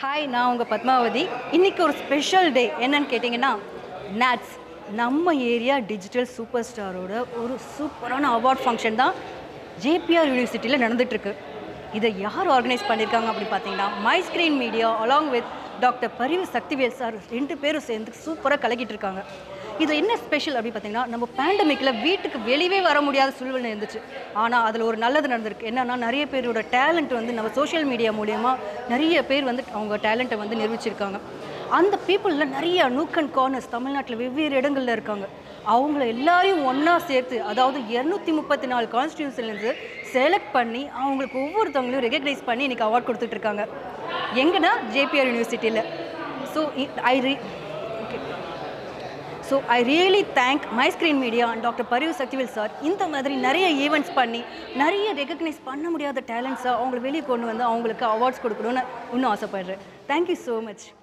hi நான் உங்கள் பத்மாவதி இன்னைக்கு ஒரு ஸ்பெஷல் டே என்னன்னு கேட்டிங்கன்னா நாட்ஸ் நம்ம ஏரியா டிஜிட்டல் சூப்பர் ஸ்டாரோட ஒரு சூப்பரான அவார்ட் ஃபங்க்ஷன் தான் ஜேபிஆர் யூனிவர்சிட்டியில் நடந்துகிட்ருக்கு இதை யார் ஆர்கனைஸ் பண்ணியிருக்காங்க அப்படி பார்த்தீங்கன்னா my screen media along with doctor Parivu Sakthivel sir ரெண்டு பேரும் சேர்ந்து சூப்பராக கலக்கிட்டு இருக்காங்க இது என்ன ஸ்பெஷல் அப்படி பார்த்தீங்கன்னா நம்ம பேண்டமிக்கில் வீட்டுக்கு வெளியவே வர முடியாத சூழ்நிலை இருந்துச்சு ஆனால் அதில் ஒரு நல்லது நடந்திருக்கு என்னன்னா நிறைய பேரோட டேலண்ட் வந்து நம்ம சோஷியல் மீடியா மூலயமா நிறைய பேர் வந்து அவங்க டேலண்ட்டை வந்து நிரூபிச்சிருக்காங்க அந்த பீப்புளில் நிறைய நூக் அண்ட் கார்னர்ஸ் தமிழ்நாட்டில் வெவ்வேறு இடங்களில் இருக்காங்க அவங்கள எல்லாரையும் ஒன்றா சேர்த்து அதாவது இரநூத்தி முப்பத்தி நாலு கான்ஸ்டியூன்சிலேருந்து செலக்ட் பண்ணி அவங்களுக்கு ஒவ்வொருத்தவங்களையும் ரெகக்னைஸ் பண்ணி இன்றைக்கி அவார்ட் கொடுத்துட்ருக்காங்க எங்கன்னா ஜேபிஆர் யூனிவர்சிட்டியில் ஸோ ஐ ரீ okay so I really thank my screen media and doctor Parivu Sakthivel sir இந்த மாதிரி நிறைய ஈவெண்ட்ஸ் பண்ணி நிறைய ரெகக்னைஸ் பண்ண முடியாத டேலண்ட்ஸை அவங்களை வெளியே கொண்டு வந்து அவங்களுக்கு அவார்ட்ஸ் கொடுக்கணும்னு இன்னும் ஆசைப்படுறேன் தேங்க்யூ ஸோ மச்